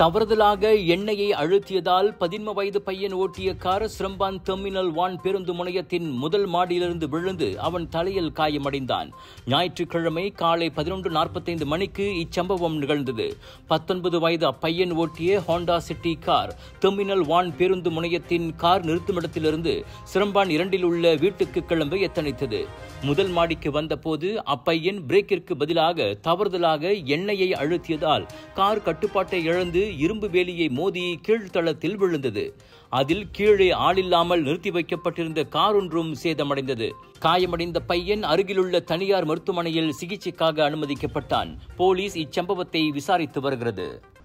தவறுதலாக எண்ணெயை அழுத்தியதால் பதின்ம வயது பையன் ஓட்டிய கார் சிரம்பான் டெர்மினல் வான் பேருந்து முனையத்தின் முதல் மாடியிலிருந்து விழுந்து அவன் தலையில் காயமடைந்தான் ஞாயிற்றுக்கிழமை காலை பதினொன்று நாற்பத்தைந்து மணிக்கு இச்சம்பவம் நிகழ்ந்தது பத்தொன்பது வயது அப்பையன் ஓட்டிய Honda City car terminal one பேருந்து முனையத்தின் கார் நிறுத்துமிடத்திலிருந்து சிரம்பான் இரண்டில் உள்ள வீட்டுக்கு கிளம்ப எத்தனித்தது முதல் மாடிக்கு வந்தபோது அப்பையன் பிரேக்கிற்கு பதிலாக தவறுதலாக எண்ணெயை அழுத்தியதால் கார் கட்டுப்பாட்டை இழந்து இரும்பு வேலியை மோதி கீழ்த்தளத்தில் விழுந்தது அதில் கீழே ஆளில்லாமல் நிறுத்தி வைக்கப்பட்டிருந்த கார் ஒன்றும் சேதமடைந்தது காயமடைந்த பையன் அருகிலுள்ள தனியார் மருத்துவமனையில் சிகிச்சைக்காக அனுமதிக்கப்பட்டான் போலீஸ் இச்சம்பவத்தை விசாரித்து வருகிறது